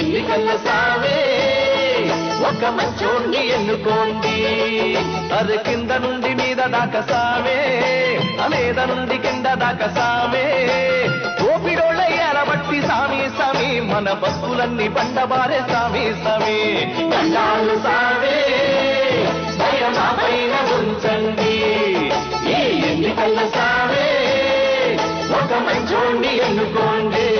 ఎన్నికల సావే ఒక మంచోణ్ణి ఎన్నుకోండి అరే కింద నుండి మీద దాకా సావే మీద నుండి కింద దాకా సావే ఓపిడోళ్ళయ్యాల బట్టి సామి సామి మన బస్సులన్నీ బండబారే సామి సామి దండాలు సావే భయమా పైన ఉంచండి ఈ ఎన్నికల సావే ఒక మంచోణ్ణి ఎన్నుకోండి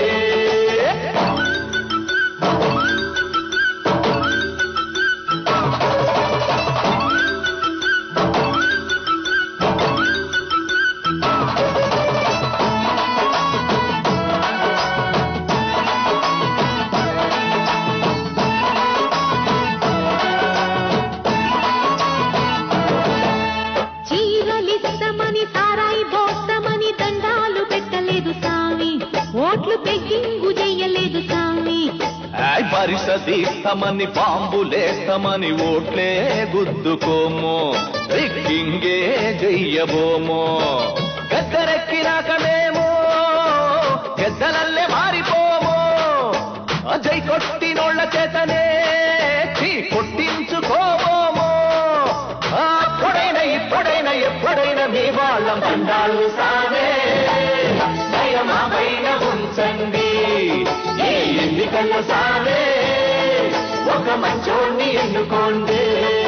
చీరలిస్తమని సారాయి దోస్తమని దండాలు పెట్టలేదు సామి ఓట్లు పెగ్గింగు చెయ్యలేదు సామి ఆయ్ పరిషదీస్తామని బాంబులేస్తామని ఓట్లే గుద్దుకోము రిక్కింగే చెయ్యబోము గద్దరెక్కినాకనేమో గద్దలల్లే మారిపోము అజయ్ కొట్టినోళ్ళ చేతనే చీ కొట్టించుకోబోము అప్పుడైనా ఇప్పుడైనా ఎప్పుడైనా మీ వాళ్ళం దండాలు సావే భయమా పైన ఉంచండి ఈ ఎన్నికల సావే ఒక మంచోణ్ణి ఎన్నుకోండి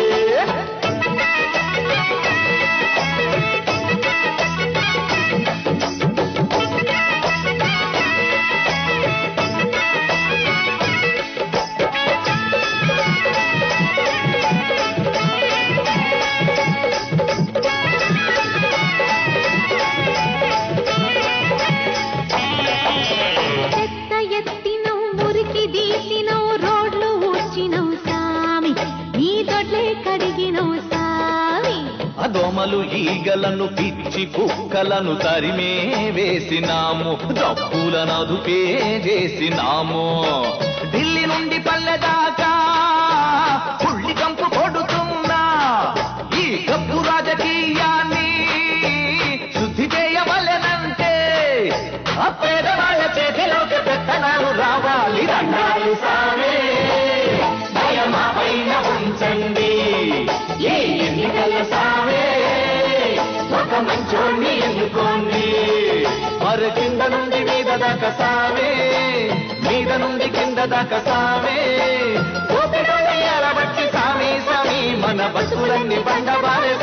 చెత్త ఎత్తినవు మురికి తీసినవు రోడ్లు ఊడ్చినవు సామి నీ దొడ్లే కడిగినవు సామి అదోమలు ఈగలను పిచ్చి కుక్కలను తరిమే వేసినాము డప్పులను అదుపే చేసినాము ఢిల్లీ నుండి పల్లె దాకా పుల్లి కంపు కొడుతున్నా ఈ కప్పు రాజకీయాన్ని శుద్ధి చేయవలెనంటే ఆ పేదవాళ్ళ చేతిలోకి పెత్తనాలు రావాలి దండాలు సామే భయమా పైన ఉంచండి ఈ ఎన్నికల సావే ఒక మంచోణ్ణి ఎన్నుకోండి మరి కింద నుండి మీద దాకా సావే మీద నుండి కింద దాకా సావే ఓపికల బట్టి సామి సామి మన బతుకులన్నీ బండబారే